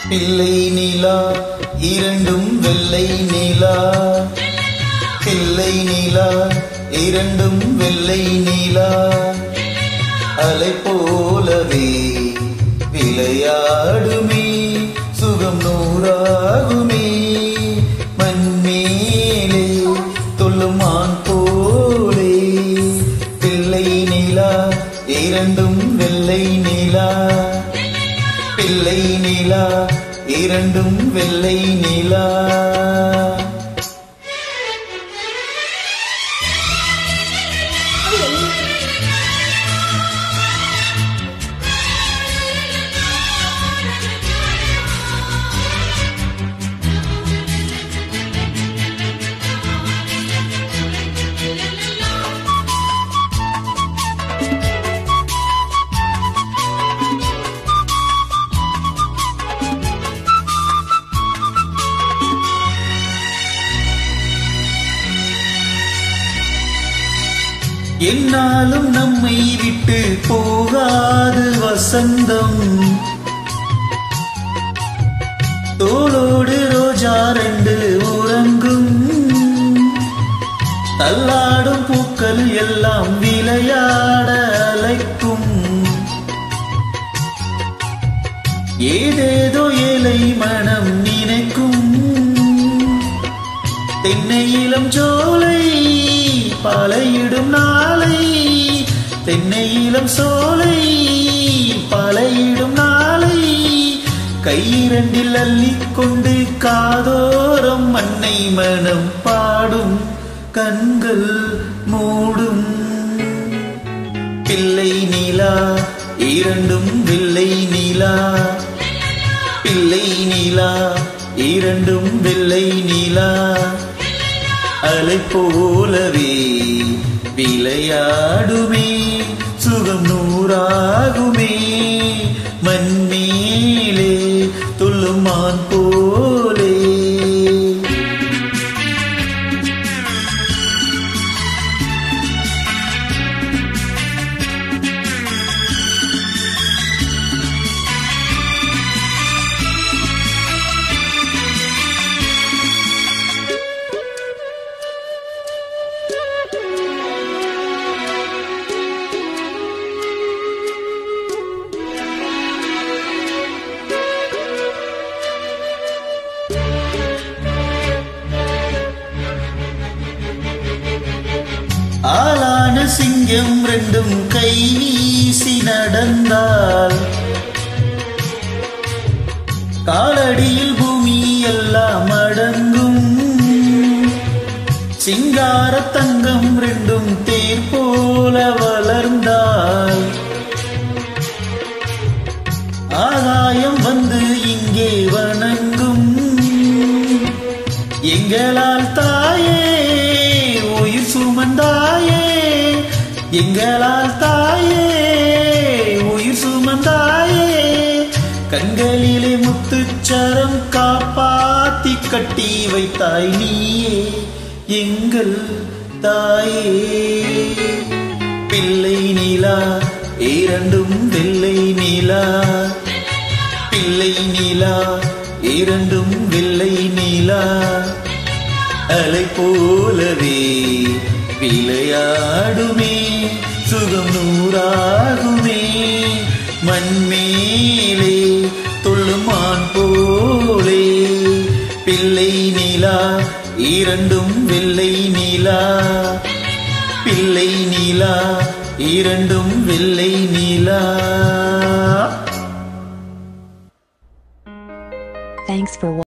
பிள்ளை நீலா இரண்டும் வெள்ளை நீலா பிள்ளை நீலா இரண்டும் வெள்ளை நீலா அலை போலவே விளையாடுமே சுகம் நூறாகுமே மண்மேலே துள்ளும் ஆண் போலே பிள்ளை நீலா இரண்டும் வெள்ளை நீலா பிள்ளை நீலா இரண்டும் வெள்ளை நீலா என்னாலும் நம்மை விட்டு போகாது வசந்தம் தோளோடு ரோஜா ரெண்டு உறங்கும் தள்ளாடும் பூக்கள் எல்லாம் விளையாட அழைக்கும் ஏதேதோ ஏழை மனம் நினைக்கும் தென்னையிலம் ஜோலை பாலையிடும் நாளை தென்னையிலம் சோலை பாலையிடும் நாளை கையிரண்டில் அள்ளிக்கொண்டு காதோரம் மண்ணை மனம் பாடும் கண்கள் மூடும் பிள்ளை நீலா இரண்டும் வெள்ளை நீலா பிள்ளை நீலா இரண்டும் வெள்ளை நீலா அலை போலவே விளையாடுமே சுகம் நூறாகுமே மண்மேலே துள்ளுமான் போலே ஆளான சிங்கம் ரெண்டும் கை வீசி நடந்தால் காலடியில் பூமி எல்லாம் அடங்கும் சிங்கார தங்கம் ரெண்டும் தேர் போல வளர்ந்தால் ஆகாயம் வந்து இங்கே வணங்கும் எங்களால் தாயே உயிர் சுமந்தாயே எங்களால் தாயே உயிர் சுமந்தாயே கண்களிலே முத்துச்சரம் காப்பாத்தி கட்டி வைத்தாய் நீயே எங்கள் தாயே பிள்ளை நீலா இரண்டும் வெள்ளை நீலா பிள்ளை நீலா இரண்டும் வெள்ளை நீலா அலை போலவே விளையாடுமே சுகம் நூறாகுமே மண்மேலே துள்ளுமான் போலே பிள்ளை நீலா இரண்டும் வெள்ளை நீலா பிள்ளை நீலா இரண்டும் வெள்ளை நீலா Thanks for watching.